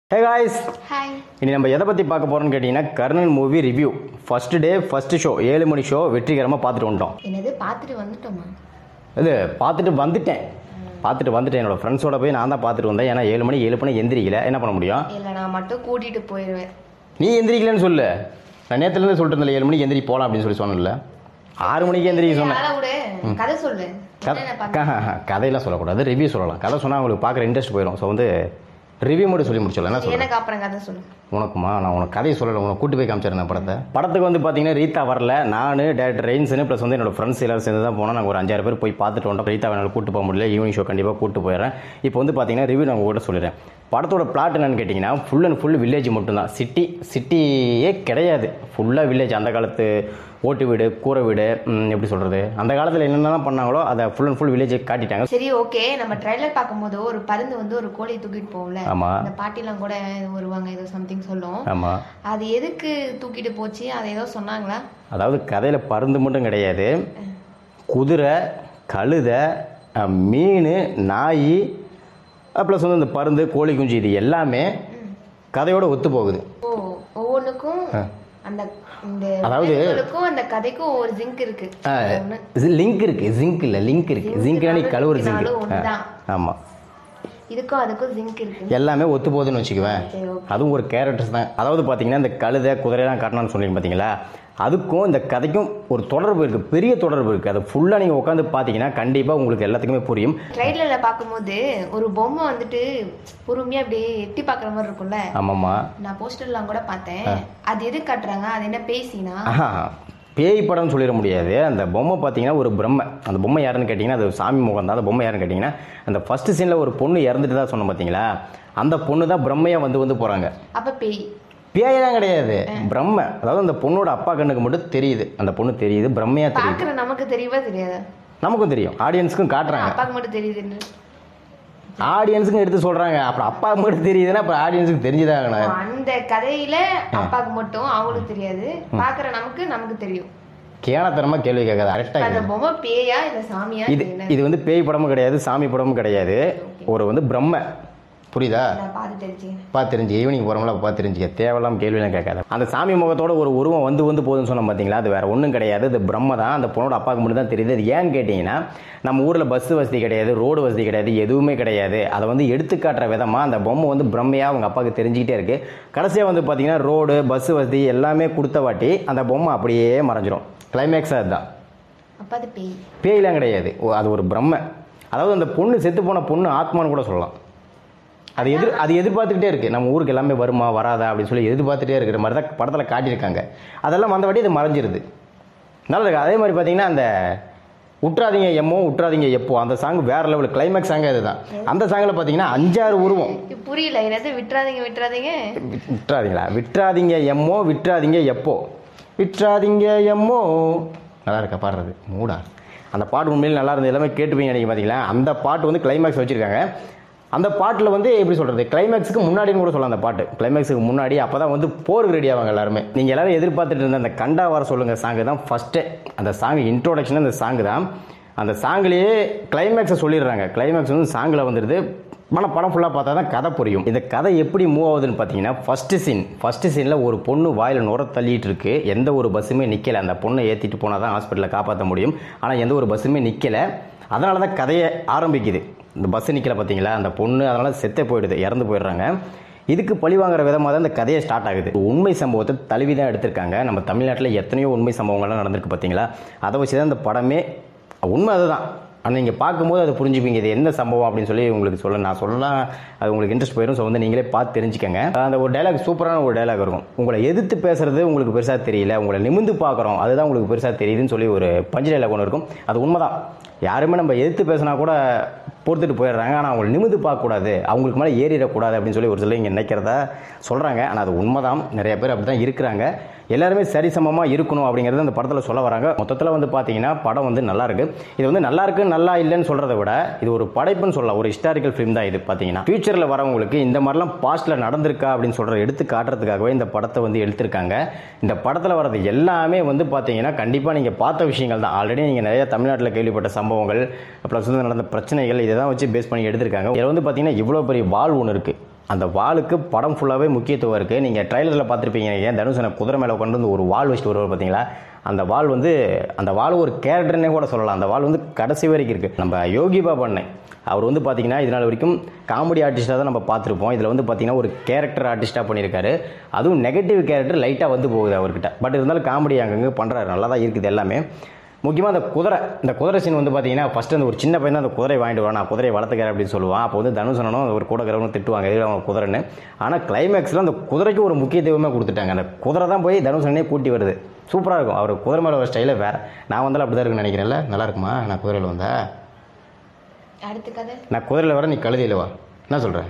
Hey guys hi இனி நம்ம எதை பற்றி பார்க்க போகிறோம்னு கேட்டிங்கன்னா Karnan movie review first day first show ஏழு மணி ஷோ வெற்றிகரமாக பார்த்துட்டு வந்துட்டோம் என்னது பார்த்துட்டு வந்துட்டோமா இது பார்த்துட்டு வந்துட்டேன் பார்த்துட்டு வந்துட்டேன் என்னோட ஃப்ரெண்ட்ஸோட போய் நான் தான் பார்த்துட்டு வந்தேன் ஏன்னா ஏழு மணி ஏழு மணி எந்திரிக்கல என்ன பண்ண முடியும் இல்லை நான் மட்டும் கூட்டிட்டு போயிடுவேன் நீ எந்திரிக்கலன்னு சொல்லு நான் நேற்றுலேருந்து சொல்லிட்டு இருந்தேன் ஏழு மணிக்கு எந்திரி போகலாம் அப்படின்னு சொல்லி சொன்னேன்ல ஆறு மணிக்கு எந்திரிக்க சொன்னேன் அதெல்லாம் விடு கதை சொல்லு என்னென்ன பார்த்த? க- கதையெல்லாம் சொல்லக்கூடாது ரிவ்யூ சொல்லலாம் கதை சொன்னால் அவங்களுக்கு பார்க்குற இன்ட்ரெஸ்ட் போயிடும் ஸோ வந்து ரிவ்யூ மட்டும் சொல்லி முடிச்சிடலாம் என்ன சொல்கிறேன் எனக்கு அப்புறம் கதை சொல்லு உனக்குமா நான் உனக்கு கதையை சொல்லலை உனக்கு கூட்டு போய் காமிச்சிருந்தேன் படத்தை படத்துக்கு வந்து பார்த்தீங்கன்னா ரீதா வரல நான் டேரக்டர் ரெயின்ஸ்னு ப்ளஸ் வந்து என்னோட ஃப்ரெண்ட்ஸ் எல்லாரும் சேர்ந்து தான் போனோம் நாங்கள் ஒரு அஞ்சாறு பேர் போய் பார்த்துட்டு வந்தோம் ரீதா என்னால் கூட்டு போக முடியல ஈவினிங் ஷோ கண்டிப்பாக கூட்டு போயிடுறேன் இப்போ வந்து பார்த்தீங்கன்னா ரிவ்யூ நான் கூட சொல்லிடுறேன் படத்தோட பிளாட் என்னன்னு கேட்டிங்கன்னா ஃபுல் அண்ட் ஃபுல் வில்லேஜ் மட்டும்தான் சிட்டி சிட்டியே கிடையாது ஃபுல்லாக வில்லேஜ் அந்த காலத்து ஓட்டு வீடு கூரை வீடு ம், எப்படி சொல்கிறது அந்த காலத்தில் என்னென்னலாம் பண்ணாங்களோ அதை ஃபுல் அண்ட் ஃபுல் வில்லேஜை காட்டிட்டாங்க சரி ஓகே நம்ம ட்ரைலர் பார்க்கும்போது ஒரு பருந்து வந்து ஒரு கோழியை தூக்கிட்டு போகும்ல ஆமா. அந்த பாட்டிலாம் கூட வருவாங்க ஏதோ சம்திங் சொல்லும் ஆமாம் அது எதுக்கு தூக்கிட்டு போச்சு அதை ஏதோ சொன்னாங்களா அதாவது கதையில் பருந்து மட்டும் கிடையாது குதிரை கழுதை அஹ், மீன் நாய் ப்ளஸ் வந்து இந்த பருந்து கோழி குஞ்சு இது எல்லாமே கதையோட ஒத்து போகுது ஓ ஒவ்வொன்றுக்கும் அந்த இந்த அதாவது- விலங்குகளுக்கும் அந்த கதைக்கும் ஒரு ஜிங்க் இருக்கு ஒண்ணு. லிங்க் இருக்கு ஜிங்க் இல்லை லிங்க் இருக்கு ஜிங்க்னா நீ கழுவுற ஜிங்க் நாலும் ஒண்ணுதான். ஆமாம் இதுக்கும் அதுக்கும் ஜிங்க் இருக்கு எல்லாமே ஒத்து போகுதுன்னு வச்சுக்குவேன் சரி, okay. அதுவும் ஒரு கேரக்டர்ஸ் தான் அதாவது பார்த்தீங்கன்னா இந்த கழுதை குதிரையெல்லாம் காட்டணும்னு சொன்னீங்க பார்த்தீங்களா அதுக்கும் இந்த கதைக்கும் ஒரு தொடர்பு இருக்குது பெரிய தொடர்பு இருக்குது அதை ஃபுல்லாக நீங்கள் உட்காந்து பார்த்தீங்கன்னா கண்டிப்பாக உங்களுக்கு எல்லாத்துக்குமே புரியும் ட்ரைலர்ல பார்க்கும்போது ஒரு பொம்மை வந்துட்டு பொறுமையா அப்படியே எட்டி பார்க்குற மாதிரி இருக்கும்ல ஆமாம்மா நான் போஸ்டர்லாம் கூட பார்த்தேன் அது எது காட்டுறாங்க அது என்ன பேசினா ஆஹா பேய் படம்னு சொல்லிட முடியாது அந்த பொம்மை பார்த்தீங்கன்னா ஒரு பிரம்மை அந்த பொம்மை யாருன்னு கேட்டிங்கன்னா அது சாமி முகம் தான் அந்த பொம்மை யாருன்னு கேட்டிங்கன்னா அந்த ஃபர்ஸ்ட் சீனில் ஒரு பொண்ணு இறந்துட்டு தான் சொன்னோம் பார்த்தீங்களா அந்த பொண்ணு தான் பிரம்மையாக வந்து வந்து போகிறாங்க அப்ப பேய் பேயெல்லாம் கிடையாது பிரம்மை அதாவது அந்த பொண்ணோட அப்பா கண்ணுக்கு மட்டும் தெரியுது அந்த பொண்ணு தெரியுது பிரம்மையாக தெரியுது பாக்குற நமக்கு தெரியவா தெரியாதா நமக்கும் தெரியும் ஆடியன்ஸுக்கும் காட்டுறாங்க அப்பாக்கு மட்டும் தெரியுதுன்னு ஆடியன்ஸுக்கும் எடுத்து சொல்கிறாங்க அப்புறம் அப்பா மட்டும் தெரியுதுன்னா அப்புறம் ஆடியன்ஸுக்கு தெரிஞ்சுதான் ஆகணும் அந்த கதையில அப்பாக்கு மட்டும் அவங்களுக்கு தெரியாது பாக்குற நமக்கு நமக்கு தெரியும் கேனத்தனமாக கேள்வி கேட்காது இப்ப கரெக்டாக அந்த பொம்மை பேயா இல்ல சாமியா இது இது என்ன இது வந்து பேய் படமும் கிடையாது சாமி படமும் கிடையாது ஒரு வந்து பிரம்ம புரியுதா நான் பார்த்து தெரிஞ்சுக்கிறேன் பார்த்து தெரிஞ்சு ஈவினிங் போகிறோம்ல பார்த்து தெரிஞ்சுக்க தேவையில்லாம கேள்வியெல்லாம் கேட்காத அந்த சாமி முகத்தோட ஒரு உருவம் வந்து வந்து போகுதுன்னு சொன்னோம் பார்த்தீங்களா அது வேற ஒன்றும் கிடையாது அது பிரம்ம தான் அந்த பொண்ணோட அப்பாவுக்கு மட்டும் தான் தெரியுது அது ஏன்னு கேட்டிங்கன்னா நம்ம ஊரில் பஸ் வசதி கிடையாது ரோடு வசதி கிடையாது எதுவுமே கிடையாது அதை வந்து எடுத்துக்காட்டுற விதமாக அந்த பொம்மை வந்து பிரம்மையாக அவங்க அப்பாவுக்கு தெரிஞ்சுக்கிட்டே இருக்குது கடைசியாக வந்து பார்த்தீங்கன்னா ரோடு பஸ் வசதி எல்லாமே கொடுத்த வாட்டி அந்த பொம்மை அப்படியே மறைஞ்சிரும் கிளைமேக்ஸாக அதுதான் அப்ப அது பேய் பேயெல்லாம் கிடையாது ஓ, அது ஒரு பிரம்மை அதாவது அந்த பொண்ணு செத்து போன பொண்ணு ஆத்மான்னு கூட சொல்லலாம் அது எதிர் அது எதிர்பார்த்துக்கிட்டே இருக்குது நம்ம ஊருக்கு எல்லாமே வருமா வராதா அப்படின்னு சொல்லி எதிர்பார்த்துட்டே இருக்கிற மாதிரி தான் படத்தில் காட்டியிருக்காங்க அதெல்லாம் வந்தவாட்டி இது மறைஞ்சிருது நல்லா இருக்கு அதே மாதிரி பார்த்தீங்கன்னா அந்த உற்றாதீங்க எம்மோ உற்றாதீங்க எப்போ அந்த சாங் வேற லெவல் கிளைமேக்ஸ் சாங்கே அதுதான் அந்த சாங்கில் பார்த்தீங்கன்னா அஞ்சாறு உருவம் இது புரியல என்னது விட்டுறாதீங்க விட்டுறாதீங்க விட்- விட்றாதீங்களா விட்றாதீங்க எம்மோ விட்றாதீங்க எப்போ விட்றாதீங்க எம்மோ நல்லா இருக்கா பாடுறது மூடா அந்த பாட்டு உண்மையில் நல்லா இருந்தது எல்லாமே கேட்டுப்பீங்க நினைக்க பார்த்தீங்களா அந்த பாட்டு வந்து கிளைமேக்ஸ் வச்சுருக்காங்க அந்த பாட்டில் வந்து எப்படி சொல்கிறது கிளைமேக்ஸுக்கு முன்னாடின்னு கூட சொல்லலாம் அந்த பாட்டு கிளைமேக்ஸுக்கு முன்னாடி அப்போ தான் வந்து போருக்கு ரெடி ஆவாங்க எல்லாருமே நீங்கள் எல்லாரும் எதிர்பார்த்துட்டு இருந்த அந்த கண்டா வர சொல்லுங்கள் சாங்கு தான் ஃபஸ்ட்டு அந்த சாங் இன்ட்ரோடக்ஷன் அந்த சாங்கு தான் அந்த சாங்கிலேயே கிளைமேக்ஸை சொல்லிடுறாங்க கிளைமேக்ஸ் வந்து சாங்கில் வந்துடுது ஆனால் படம் ஃபுல்லாக பார்த்தா தான் கதை புரியும் இந்த கதை எப்படி மூவ் ஆகுதுன்னு பார்த்தீங்கன்னா ஃபஸ்ட்டு சீன் ஃபஸ்ட்டு சீனில் ஒரு பொண்ணு வாயில் நுர தள்ளிட்டு இருக்கு எந்த ஒரு பஸ்ஸுமே நிற்கலை அந்த பொண்ணை ஏற்றிட்டு போனால் தான் ஹாஸ்பிட்டலில் காப்பாற்ற முடியும் ஆனால் எந்த ஒரு பஸ்ஸுமே நிற்கலை அதனால தான் கதையை ஆரம்பிக்குது இந்த பஸ் நிற்கல பார்த்தீங்களா அந்த பொண்ணு அதனால் செத்தே போயிடுது இறந்து போயிடுறாங்க இதுக்கு பழி வாங்குற விதமாக தான் இந்த கதையை ஸ்டார்ட் ஆகுது ஒரு உண்மை சம்பவத்தை தழுவி தான் எடுத்திருக்காங்க நம்ம தமிழ்நாட்டில் எத்தனையோ உண்மை சம்பவங்கள்லாம் நடந்திருக்கு பார்த்தீங்களா அதை வச்சு தான் இந்த படமே உண்மை அதுதான் ஆனால் நீங்கள் பார்க்கும்போது அதை புரிஞ்சுப்பீங்க இது என்ன சம்பவம் அப்படின்னு சொல்லி உங்களுக்கு சொல்ல நான் சொல்லலாம் அது உங்களுக்கு இன்ட்ரெஸ்ட் போயிடும் ஸோ வந்து நீங்களே பார்த்து தெரிஞ்சுக்கங்க அந்த ஒரு டைலாக் சூப்பரான ஒரு டைலாக் இருக்கும் உங்களை எதிர்த்து பேசுறது உங்களுக்கு பெருசாக தெரியல உங்களை நிமிந்து பார்க்குறோம் அதுதான் உங்களுக்கு பெருசாக தெரியுதுன்னு சொல்லி ஒரு பஞ்சு டைலாக் ஒன்று இருக்கும் அது உண்மைதான் யாருமே நம்ம எதிர்த்து பேசினா கூட பொறுத்துட்டு போயிடுறாங்க ஆனால் அவங்களை நிமிந்து பார்க்கக்கூடாது அவங்களுக்கு மேலே ஏறிடக்கூடாது அப்படின்னு சொல்லி ஒரு சிலர் இங்கே நினைக்கிறத சொல்கிறாங்க ஆனால் அது உண்மைதான் நிறைய பேர் அப்படி தான் இருக்கிறாங்க எல்லாருமே சரிசமமாக இருக்கணும் அப்படிங்கிறது அந்த படத்தில் சொல்ல வராங்க மொத்தத்தில் வந்து பார்த்தீங்கன்னா படம் வந்து நல்லா இருக்கு இது வந்து நல்லா இருக்கு நல்லா இல்லைன்னு சொல்கிறத விட இது ஒரு படைப்புன்னு சொல்லலாம் ஒரு ஹிஸ்டாரிக்கல் ஃபிலிம் தான் இது பார்த்தீங்கன்னா ஃபியூச்சரில் வரவங்களுக்கு இந்த மாதிரிலாம் பாஸ்ட்டில் நடந்திருக்கா அப்படின்னு சொல்கிற எடுத்து காட்டுறதுக்காகவே இந்த படத்தை வந்து எடுத்திருக்காங்க இந்த படத்தில் வர்றது எல்லாமே வந்து பார்த்தீங்கன்னா கண்டிப்பாக நீங்கள் பார்த்த விஷயங்கள் தான் ஆல்ரெடி நீங்கள் நிறைய தமிழ்நாட்டில் கேள்விப்பட்ட சம்பவங்கள் ப்ளஸ் வந்து நடந்த பிரச்சனைகள் இதை தான் வச்சு பேஸ் பண்ணி எடுத்திருக்காங்க இதில் வந்து பார்த்தீங்கன்னா இவ்வளோ பெரிய வால் ஒன்று இருக்குது அந்த வாளுக்கு படம் ஃபுல்லாகவே முக்கியத்துவம் இருக்குது நீங்கள் ட்ரைலரில் பார்த்துருப்பீங்க ஏன் தனுஷனை குதிரை மேலே கொண்டு வந்து ஒரு வால் வச்சுட்டு வருவார் பார்த்தீங்களா அந்த வால் வந்து அந்த வால் ஒரு கேரக்டர்னே கூட சொல்லலாம் அந்த வால் வந்து கடைசி வரைக்கும் இருக்குது நம்ம யோகி பாபா அண்ணன் அவர் வந்து பார்த்தீங்கன்னா இது நாள் வரைக்கும் காமெடி ஆர்டிஸ்ட்டாக தான் நம்ம பார்த்துருப்போம் இதில் வந்து பார்த்தீங்கன்னா ஒரு கேரக்டர் ஆர்டிஸ்ட்டாக பண்ணியிருக்காரு அதுவும் நெகட்டிவ் கேரக்டர் லைட்டாக வந்து போகுது அவர்கிட்ட பட் இருந்தாலும் காமெடி அங்கங்கே பண்ணுறாரு நல்லா தான் இருக்குது எல்லாமே முக்கியமாக அந்த குதிரை இந்த குதிரை சீன் வந்து பார்த்தீங்கன்னா ஃபஸ்ட்டு அந்த ஒரு சின்ன பையன் தான் அந்த குதிரை வாங்கிட்டு வரான் நான் குதிரையை வளர்த்துக்கிறேன் அப்படின்னு சொல்லுவான் அப்போ வந்து தனுஷனும் ஒரு கூட இருக்கிறவங்க திட்டுவாங்க எதுக்கு அவங்க குதிரைன்னு ஆனால் கிளைமேக்ஸில் அந்த குதிரைக்கு ஒரு முக்கியத்துவமே கொடுத்துட்டாங்க அந்த குதிரை தான் போய் தனுஷனே கூட்டி வருது சூப்பராக இருக்கும் அவர் குதிரை மேலே ஒரு ஸ்டைலே வேறு நான் வந்தாலும் அப்படி தான் இருக்குன்னு நினைக்கிறேன்ல நல்லா இருக்குமா நான் குதிரையில் வந்தா அடுத்த கதை நான் குதிரையில் வர நீ கழுதியில் வா என்ன சொல்கிறேன்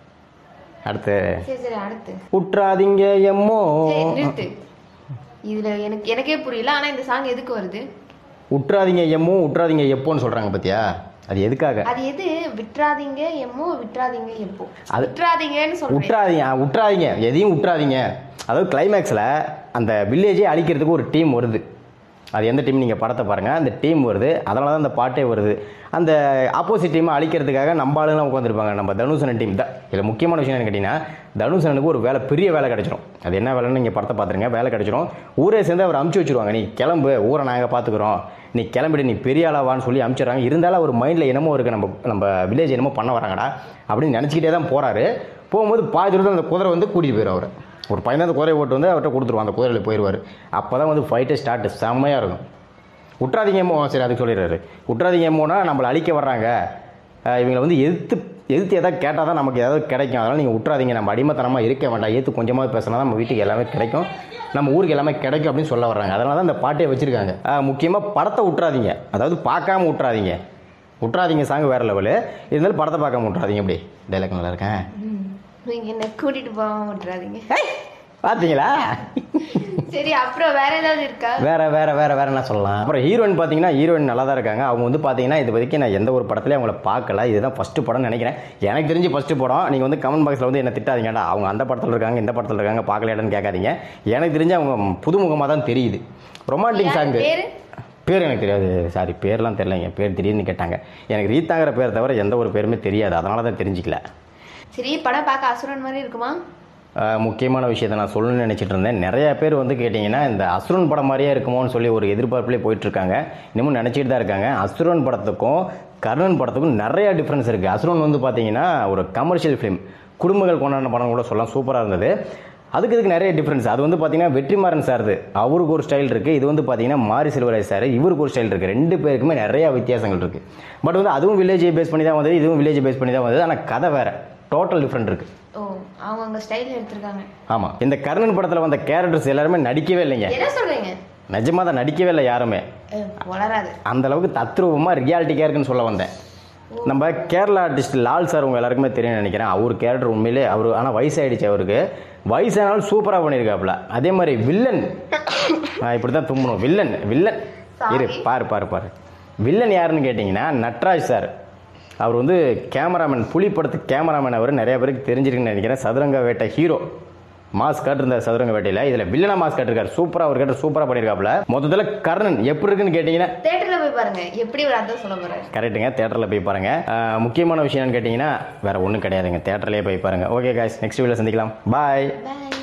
அடுத்து சரி சரி அடுத்து உற்றாதீங்க எம்மோ சரி நிறுத்து இதுல எனக்கு எனக்கே புரியல ஆனா இந்த சாங் எதுக்கு வருது உற்றாதீங்க எம்மோ உற்றாதீங்க எப்போன்னு சொல்கிறாங்க பார்த்தியா அது எதுக்காக அது எது விட்டுறாதீங்க எம்மோ விட்டுறாதீங்க எப்போ அது- விட்டுறாதீங்கன்னு சொல்றேன் விட்டுறாதீங்க ஆ, விட்டுறாதீங்க எதையும் விட்டுறாதீங்க அதாவது கிளைமேக்ஸில் அந்த வில்லேஜே அழிக்கிறதுக்கு ஒரு டீம் வருது அது எந்த டீம் நீங்கள் படத்தை பாருங்கள் அந்த டீம் வருது அதனால தான் அந்த பாட்டே வருது அந்த ஆப்போசிட் டீமை அழிக்கிறதுக்காக நம்ம ஆளுங்களாம் உட்காந்துருப்பாங்க நம்ம தனுஷன் டீம் தான் இதில் முக்கியமான விஷயம் என்ன கேட்டிங்கன்னா தனுஷனுக்கு ஒரு வேலை பெரிய வேலை கிடச்சிரும் அது என்ன வேலைன்னு நீங்கள் படத்தை பார்த்துருங்க வேலை கிடச்சிரும் ஊரே சேர்ந்து அவர் அமுச்சு வச்சுருவாங்க நீ கிளம்பு ஊரை நாங்கள் பார்த்துக்குறோம் நீ கிளம்பிடு நீ பெரிய ஆளாவான்னு சொல்லி அமுச்சிடுறாங்க இருந்தாலும் அவர் மைண்டில் என்னமோ இருக்குது நம்ம நம்ம வில்லேஜ் என்னமோ பண்ண வராங்கடா அப்படின்னு நினச்சிக்கிட்டே தான் போகிறாரு போகும்போது பாதி தூரத்தில் அந்த குதிரை வந்து கூட்டிகிட்டு போயிடும் அவர் ஒரு பையன் அந்த குதிரையை ஓட்டு வந்து அவர்கிட்ட கொடுத்துருவான் அந்த குதிரையில் போயிடுவார் அப்போ தான் வந்து ஃபைட்டே ஸ்டார்ட் செம்மையாக இருக்கும் உற்றாதீங்கமோ சரி அதுக்கு சொல்லிடுறாரு உற்றாதீங்கமோனா நம்மளை அழிக்க வர்றாங்க அஹ் இவங்களை வந்து எதிர்த்து எதிர்த்து எதாவது கேட்டால் தான் நமக்கு ஏதாவது கிடைக்கும் அதனால் நீங்கள் விட்றாதீங்க நம்ம அடிமத்தனமாக இருக்க வேண்டாம் ஏற்று கொஞ்சமாக பேசினா தான் நம்ம வீட்டுக்கு எல்லாமே கிடைக்கும் நம்ம ஊருக்கு எல்லாமே கிடைக்கும் அப்படின்னு சொல்ல வர்றாங்க அதனால தான் இந்த பாட்டே வச்சுருக்காங்க முக்கியமாக படத்தை விட்றாதீங்க அதாவது பார்க்காம விட்றாதீங்க விட்றாதீங்க சாங் வேறு லெவலு இருந்தாலும் படத்தை பார்க்காம விட்றாதீங்க அப்படி டைலாக் நல்லா இருக்கேன் ம். நீங்க என்ன கூட்டிட்டு போகாம விட்டுறாதீங்க பார்த்தீங்களா சரி அப்புறம் வேற ஏதாவது இருக்கா வேற வேற வேற வேற என்ன சொல்லலாம் அப்புறம் ஹீரோயின் பார்த்தீங்கன்னா ஹீரோயின் நல்லா தான் இருக்காங்க அவங்க வந்து பார்த்தீங்கன்னா இது வரைக்கும் நான் எந்த ஒரு படத்துலையும் அவங்கள பார்க்கல இதுதான் ஃபஸ்ட்டு படம்னு நினைக்கிறேன் எனக்கு தெரிஞ்சு ஃபஸ்ட்டு படம் நீங்கள் வந்து கமெண்ட் பாக்ஸில் வந்து என்ன திட்டாதீங்கடா அவங்க அந்த படத்தில் இருக்காங்க இந்த படத்தில் இருக்காங்க பார்க்கலையாடான்னு கேட்காதீங்க எனக்கு தெரிஞ்சு அவங்க புதுமுகமாக தான் தெரியுது ரொமான்டிக் யார் சாங்கு பேரு? பேர் எனக்கு தெரியாது சாரி பேர்லாம் தெரியலைங்க பேர் திடீர்னு கேட்டாங்க எனக்கு ரீத்தாங்கிற பேர் தவிர எந்த ஒரு பேருமே தெரியாது அதனால தான் தெரிஞ்சிக்கல சரி படம் பார்க்க அசுரன் மாதிரி இருக்குமா ஆஹ் முக்கியமான விஷயத்தை நான் சொல்லணும்னு நினச்சிட்டு இருந்தேன் நிறைய பேர் வந்து கேட்டிங்கன்னா இந்த அசுரன் படம் மாதிரியே இருக்குமோன்னு சொல்லி ஒரு எதிர்பார்ப்புலேயே போயிட்டுருக்காங்க இன்னமும் நினச்சிட்டு தான் இருக்காங்க அசுரன் படத்துக்கும் கர்ணன் படத்துக்கும் நிறைய டிஃப்ரென்ஸ் இருக்குது அசுரன் வந்து பார்த்தீங்கன்னா ஒரு கமர்ஷியல் ஃபிலிம் குடும்பங்கள் கொண்டாடின படம் கூட சொல்லலாம் சூப்பராக இருந்தது அதுக்கு இதுக்கு நிறைய டிஃப்ரென்ஸ் அது வந்து பார்த்தீங்கன்னா வெற்றிமாறன் சார்து அவருக்கு ஒரு ஸ்டைல் இருக்குது இது வந்து பார்த்தீங்கன்னா மாரி செல்வராஜ் சார் இவருக்கு ஒரு ஸ்டைல் இருக்குது ரெண்டு பேருக்குமே நிறைய வித்தியாசங்கள் இருக்குது பட் வந்து அதுவும் வில்லேஜை பேஸ் பண்ணி தான் வந்தது இதுவும் வில்லேஜ் பேஸ் பண்ணி தான் வந்தது ஆனால் கதை வேறு டோட்டல் டிஃப்ரெண்ட் இருக்குது ஓ அவங்க அங்க ஸ்டைல் எடுத்திருக்காங்க ஆமாம் இந்த கர்ணன் படத்தில் வந்த கேரக்டர்ஸ் எல்லாருமே நடிக்கவே இல்லைங்க என்ன சொல்றீங்க நிஜமாக தான் நடிக்கவே இல்லை யாருமே அஹ், வளராது அந்த அளவுக்கு தத்ரூபமாக ரியாலிட்டிக்காக இருக்குன்னு சொல்ல வந்தேன் நம்ம கேரளா ஆர்டிஸ்ட் லால் சார் உங்க எல்லாருக்குமே தெரியும் நினைக்கிறேன் அவர் கேரக்டர் உண்மையிலே அவர் ஆனால் வயசாயிடுச்சு அவருக்கு வயசானாலும் சூப்பராக பண்ணியிருக்காப்புல அதே மாதிரி வில்லன் இப்படி தான் தும்பணும் வில்லன் வில்லன் இரு Sorry. பாரு பாரு பாரு வில்லன் யாருன்னு கேட்டிங்கன்னா நட்ராஜ் சார் அவர் வந்து கேமராமேன் புலி படத்து கேமராமேன் அவர் நிறைய பேருக்கு தெரிஞ்சிருக்குன்னு நினைக்கிறேன் சதுரங்க வேட்டை ஹீரோ மாஸ் காட்டிருந்தார் சதுரங்க வேட்டையில் இதில் வில்லனா மாஸ் காட்டிருக்காரு சூப்பராக அவர் கேட்டு சூப்பராக பண்ணியிருக்காப்புல மொத்தத்தில் கர்ணன் எப்படி இருக்குன்னு கேட்டிங்கன்னா தேட்டர்ல போய் பாருங்க எப்படி ஒரு அர்த்தம் சொல்ல போறாரு கரெக்டுங்க தேட்டரில் போய் பாருங்க ஆஹ் முக்கியமான விஷயம் என்னன்னு கேட்டிங்கன்னா வேற ஒன்றும் கிடையாதுங்க தேட்டர்லேயே போய் பாருங்க ஓகே காய்ஸ் நெக்ஸ்ட் வீடியோ சந்திக்கலாம் பாய் பாய்